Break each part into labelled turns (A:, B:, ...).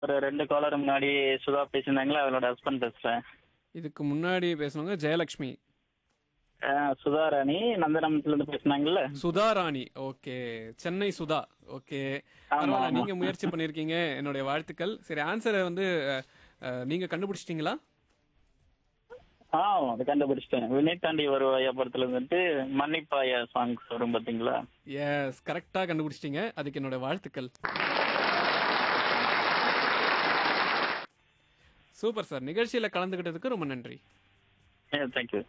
A: ஒரு ரெண்டு காலர் முன்னாடி சுதா பேசியிருந்தாங்களே அவளோட ஹஸ்பண்ட் பேசுறேன்
B: இதுக்கு முன்னாடி பேசுனவங்க ஜெயலக்ஷ்மி
A: அஹ் சுதா ராணி நந்தனமத்துல இருந்து பேசினாங்கல்ல
B: சுதா ராணி ஓகே சென்னை சுதா ஓகே பரவாயில்ல நீங்க முயற்சி பண்ணிருக்கீங்க என்னுடைய வாழ்த்துக்கள் சரி ஆன்சரை வந்து அஹ், அஹ், நீங்க கண்டுபிடிச்சிட்டீங்களா
A: ஆ அது கண்டுபிடிச்சிட்டேன் வினய் தாண்டி வருவாயா படத்துல வந்துட்டு மன்னிப்பாயா சாங்ஸ் வரும் பாத்தீங்களா
B: எஸ் கரெக்டா கண்டுபிடிச்சிட்டீங்க அதுக்கு என்னோட வாழ்த்துக்கள் சூப்பர் சார் நிகழ்ச்சியில கலந்துகிட்டதுக்கு ரொம்ப நன்றி
A: தேங்க்யூ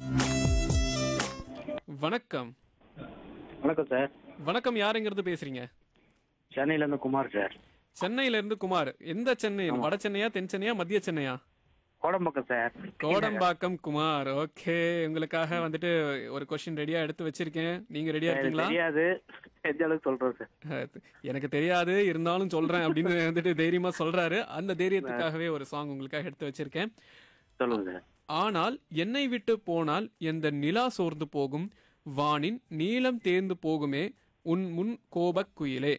B: வணக்கம்
C: வணக்கம் சார்
B: வணக்கம் யாருங்கிறது பேசுறீங்க
C: சென்னையில இருந்து குமார் சார்
B: சென்னையில இருந்து குமார் எந்த சென்னை வட சென்னையா தென் சென்னையா மத்திய சென்னையா
C: கோடம்பக்கம் சார்
B: கோடம்பாக்கம் குமார் ஓகே உங்களுக்காக வந்துட்டு ஒரு கொஸ்டின் ரெடியா எடுத்து வச்சிருக்கேன் நீங்க ரெடியா
C: எனக்கு
B: இருக்கீங்களா
C: தெரியாது தெரிஞ்ச அளவுக்கு சொல்றேன் சார்
B: அஹ், எனக்கு தெரியாது இருந்தாலும் சொல்றேன் அப்படின்னு வந்துட்டு தைரியமா சொல்றாரு அந்த தைரியத்துக்காகவே ஒரு சாங் உங்களுக்காக எடுத்து வச்சிருக்கேன்
C: சொல்லுங்க சார்
B: ஆனால் என்னை விட்டு போனால் எந்த நிலா சோர்ந்து போகும் வானின் நீலம் தேர்ந்து போகுமே உன் முன் கோபக் குயிலே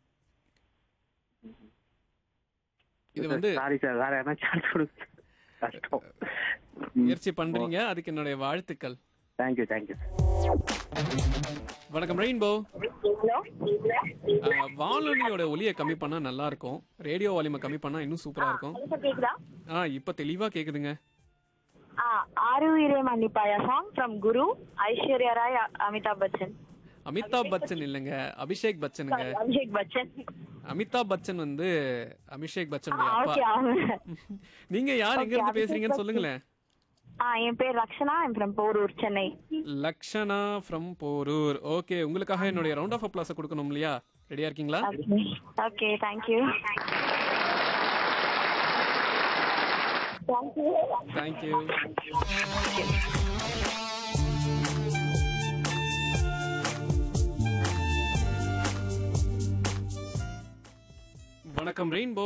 B: இது வந்து
C: சாரி சார் வேற என்ன சான்ஸ் கொடுங்க கஷ்டம்
B: முயற்சி பண்றீங்க அதுக்கு என்னுடைய வாழ்த்துக்கள்
C: தேங்க்யூ தேங்க்யூ
B: வணக்கம் ரெயின்போ ஆஹ், வானொலியோட ஒலியை கம்மி பண்ணா நல்லா இருக்கும் ரேடியோ வால்யூமை கம்மி பண்ணா இன்னும் சூப்பரா இருக்கும்
D: இப்ப கேக்குதா
B: ஆ இப்ப தெளிவா கேக்குதுங்க
D: ஆ ஆறுயிரே மன்னிப்பாயா சாங் ஃப்ரம் குரு ஐஸ்வர்யா ராய் அ- அமிதாப் பச்சன்
B: அமிதாப் பச்சன் இல்லைங்க அபிஷேக் பச்சனுங்க
D: அபிஷேக் பச்சன்
B: அமிதாப் பச்சன் வந்து அபிஷேக் பச்சனுடைய அப்பா
D: ஓகே அவங்க
B: நீங்க யார் எங்க இருந்து பேசுறீங்கன்னு சொல்லுங்களேன்
D: ஆ என் பேர் ரக்ஷனா என் from Porur Chennai
B: Lakshana from Porur okay உங்களுக்காக என்னுடைய ரவுண்ட் ஆஃப் அப்ளாஸ் கொடுக்கணும் இல்லையா ரெடியா இருக்கீங்களா
D: ஓகே தேங்க்யூ தேங்க்யூ
B: தேங்க்யூ வணக்கம் ரெயின்போ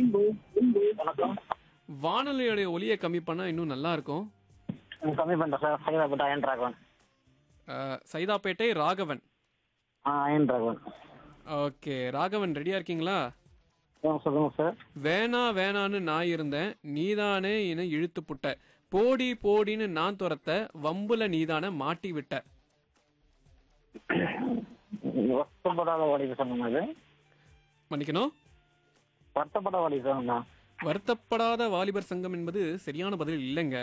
B: வானொலியோடைய ஒலியை கம்மி பண்ணா இன்னும் நல்லா இருக்கும்
A: கம்மி பண்றேன் சார் சைதாப்பட்ட அயன் ராகவன்
B: அஹ், சைதாப்பேட்டை ராகவன்
A: ஆ அயன் ராகவன்
B: ஓகே ராகவன் ரெடியா இருக்கீங்களா
A: ஆ, சொல்லுங்க சார்
B: வேணா வேணான்னு நான் இருந்தேன் நீதானே என இழுத்து புட்ட போடி போடின்னு நான் துரத்த வம்புல நீதானே மாட்டி விட்ட
A: வருத்தப்படாத வாடிக்கை சொன்னது
B: மன்னிக்கணும்
A: வருத்தப்பட வாடிக்கை சொன்னா
B: வருத்தப்படாத வாலிபர் சங்கம் என்பது சரியான பதில் இல்லைங்க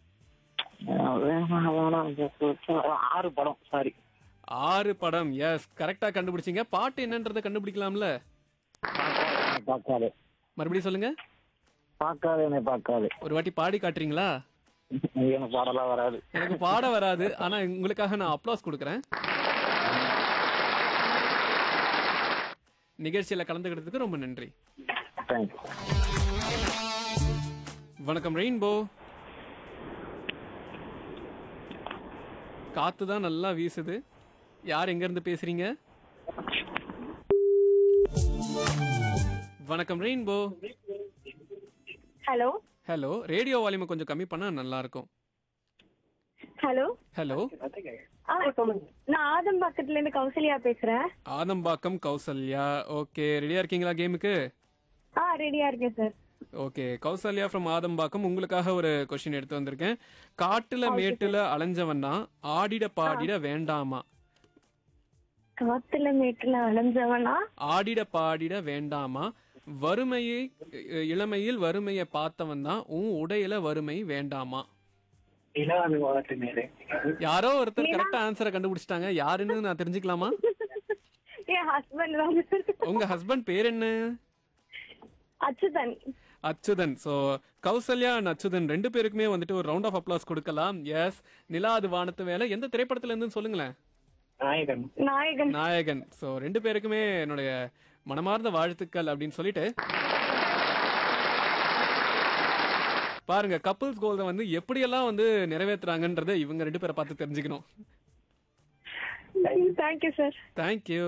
A: ஆறு படம் சாரி
B: ஆறு படம் எஸ் கரெக்டா கண்டுபிடிச்சீங்க பாட்டு என்னன்றதை கண்டுபிடிக்கலாம்ல
A: பார்க்காது
B: மறுபடியும் சொல்லுங்க
A: பார்க்காது என்னை பார்க்காது
B: ஒரு வாட்டி பாடி காட்டுறீங்களா
A: எனக்கு பாடலாம் வராது
B: எனக்கு பாட வராது ஆனா உங்களுக்காக நான் அப்ளாஸ் கொடுக்குறேன் நிகழ்ச்சியில கலந்துக்கிட்டதுக்கு ரொம்ப நன்றி
A: தேங்க்யூ
B: வணக்கம் ரெயின்போ காத்து தான் நல்லா வீசுது யார் எங்க இருந்து பேசுறீங்க வணக்கம் ரெயின்போ
D: ஹலோ
B: ஹலோ ரேடியோ வால்யூமை கொஞ்சம் கம்மி பண்ணா நல்லா இருக்கும்
D: ஹலோ
B: ஹலோ
D: ஆ நான் ஆதம் பக்கத்துல இருந்து கௌசல்யா பேசுறேன்
B: ஆதம்பாக்கம் கௌசல்யா ஓகே ரெடியா இருக்கீங்களா கேமுக்கு
D: ஆ ரெடியா இருக்கேன் sir
B: okay Kausalya from Adambakkam உங்களுக்காக ஒரு கொஸ்டின் எடுத்து வந்திருக்கேன் காட்டுல மேட்டுல அலைஞ்சவன்னா ஆடிட பாடிட வேண்டாமா
D: காத்துல மேட்டுல அலைஞ்சவனா
B: ஆடிட பாடிட வேண்டாமா வறுமையை அஹ், இளமையில் வறுமையை பார்த்தவன் தான் உன் உடையில வறுமை வேண்டாமா
A: இளவாதி வளர்த்து மேலே
B: யாரோ ஒருத்தர் கரெக்டா ஆன்சரை கண்டுபிடிச்சிட்டாங்க யாருன்னு நான் தெரிஞ்சுக்கலாமா
D: என் ஹஸ்பண்ட் தான்
B: உங்க ஹஸ்பண்ட் பேர் என்ன
D: அச்சுதன்
B: அச்சுதன் சோ கௌசல்யா and அச்சுதன் ரெண்டு பேருக்குமே வந்துட்டு ஒரு ரவுண்ட் ஆஃப் அப்ளாஸ் கொடுக்கலாம் எஸ் நிலாது வானத்து வேலை எந்த திரைப்படத்துல இருந்து சொல்லுங்களேன்
A: நாயகன்
D: நாயகன்
B: நாயகன் சோ ரெண்டு பேருக்குமே என்னுடைய மனமார்ந்த வாழ்த்துக்கள் அப்படின்னு சொல்லிட்டு பாருங்க கப்புள்ஸ் கோல்ட வந்து எப்படியெல்லாம் வந்து நிறைவேத்துறாங்கன்றதை இவங்க ரெண்டு பேரை பார்த்து தெரிஞ்சுக்கணும்
D: தேங்க்யூ சார்
B: தேங்க்யூ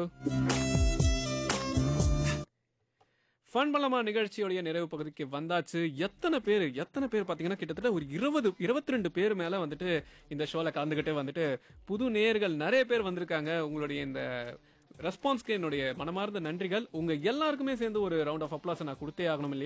B: ஃபன் பண்ணலாமா நிகழ்ச்சியோடைய நிறைவு பகுதிக்கு வந்தாச்சு எத்தனை பேர் எத்தனை பேர் பார்த்தீங்கன்னா கிட்டத்தட்ட ஒரு இருபது இருபத்தி ரெண்டு பேர் மேலே வந்துட்டு இந்த ஷோவில் கலந்துக்கிட்டு வந்துட்டு புது நேர்கள் நிறைய பேர் வந்திருக்காங்க உங்களுடைய இந்த ரெஸ்பான்ஸ்க்கு என்னுடைய மனமார்ந்த நன்றிகள் உங்க எல்லாருக்குமே சேர்ந்து ஒரு ரவுண்ட் ஆஃப் அப்ளாஸ் நான் கொடுத்தே ஆகணும் இல்லையா